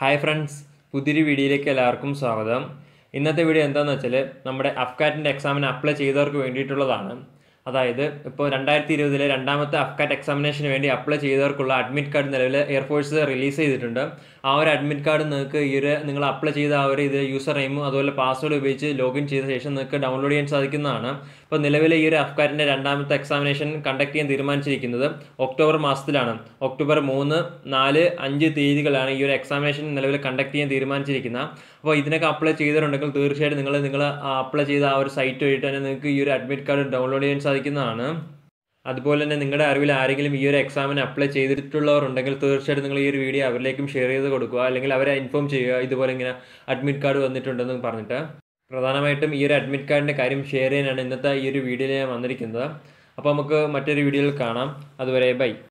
hi friends പുതിയൊരു വീഡിയോയിലേക്ക് എല്ലാവർക്കും സ്വാഗതം ഇന്നത്തെ വീഡിയോ എന്താണെന്ന് വെച്ചാൽ നമ്മുടെ അഫ്കാറ്റിൻ്റെ എക്സാമിന് അപ്ലൈ ചെയ്തവർക്ക് വേണ്ടിയിട്ടുള്ളതാണ് അതായത് ഇപ്പോൾ രണ്ടായിരത്തി ഇരുപതിലെ രണ്ടാമത്തെ അഫ്കാറ്റ് എക്സാമിനേഷന് വേണ്ടി അപ്ലൈ ചെയ്തവർക്കുള്ള അഡ്മിറ്റ് കാർഡ് നിലവിൽ എയർഫോഴ്സ് റിലീസ് ചെയ്തിട്ടുണ്ട് ആ ഒരു അഡ്മിറ്റ് കാർഡ് നിങ്ങൾക്ക് ഈ ഒരു നിങ്ങൾ അപ്ലൈ ചെയ്ത ആ ഒരു ഇത് യൂസർ നെയിമും അതുപോലെ പാസ്വേഡ് ഉപയോഗിച്ച് ലോഗിൻ ചെയ്ത ശേഷം നിങ്ങൾക്ക് ഡൗൺലോഡ് ചെയ്യാൻ സാധിക്കുന്നതാണ് ഇപ്പോൾ നിലവിലെ ഈ ഒരു അഫ്കാറ്റിൻ്റെ രണ്ടാമത്തെ എക്സാമിനേഷൻ കണ്ടക്ട് ചെയ്യാൻ തീരുമാനിച്ചിരിക്കുന്നത് ഒക്ടോബർ മാസത്തിലാണ് ഒക്ടോബർ മൂന്ന് നാല് അഞ്ച് തീയതികളാണ് ഈ ഒരു എക്സാമിനേഷൻ നിലവിൽ കണ്ടക്ട് ചെയ്യാൻ തീരുമാനിച്ചിരിക്കുന്നത് അപ്പോൾ ഇതിനൊക്കെ അപ്ലൈ ചെയ്തിട്ടുണ്ടെങ്കിൽ തീർച്ചയായിട്ടും നിങ്ങൾ നിങ്ങൾ അപ്ലൈ ചെയ്ത ആ ഒരു സൈറ്റ് വഴിയിട്ട് തന്നെ നിങ്ങൾക്ക് ഈ ഒരു അഡ്മിറ്റ് കാർഡ് ഡൗൺലോഡ് ചെയ്യാൻ സാധിക്കുന്നതാണ് അതുപോലെ തന്നെ നിങ്ങളുടെ അറിവിൽ ആരെങ്കിലും ഈ ഒരു എക്സാമിന് അപ്ലൈ ചെയ്തിട്ടുള്ളവർ ഉണ്ടെങ്കിൽ തീർച്ചയായിട്ടും നിങ്ങൾ ഈ ഒരു വീഡിയോ അവരിലേക്കും ഷെയർ ചെയ്ത് കൊടുക്കുക അല്ലെങ്കിൽ അവരെ ഇൻഫോം ചെയ്യുക ഇതുപോലെ ഇങ്ങനെ അഡ്മിറ്റ് കാർഡ് വന്നിട്ടുണ്ടെന്ന് പറഞ്ഞിട്ട് പ്രധാനമായിട്ടും ഈ ഒരു അഡ്മിറ്റ് കാർഡിൻ്റെ കാര്യം ഷെയർ ചെയ്യാനാണ് ഇന്നത്തെ ഈ ഒരു വീഡിയോയിൽ ഞാൻ വന്നിരിക്കുന്നത് അപ്പോൾ നമുക്ക് മറ്റൊരു വീഡിയോയിൽ കാണാം അതുവരെ ബൈ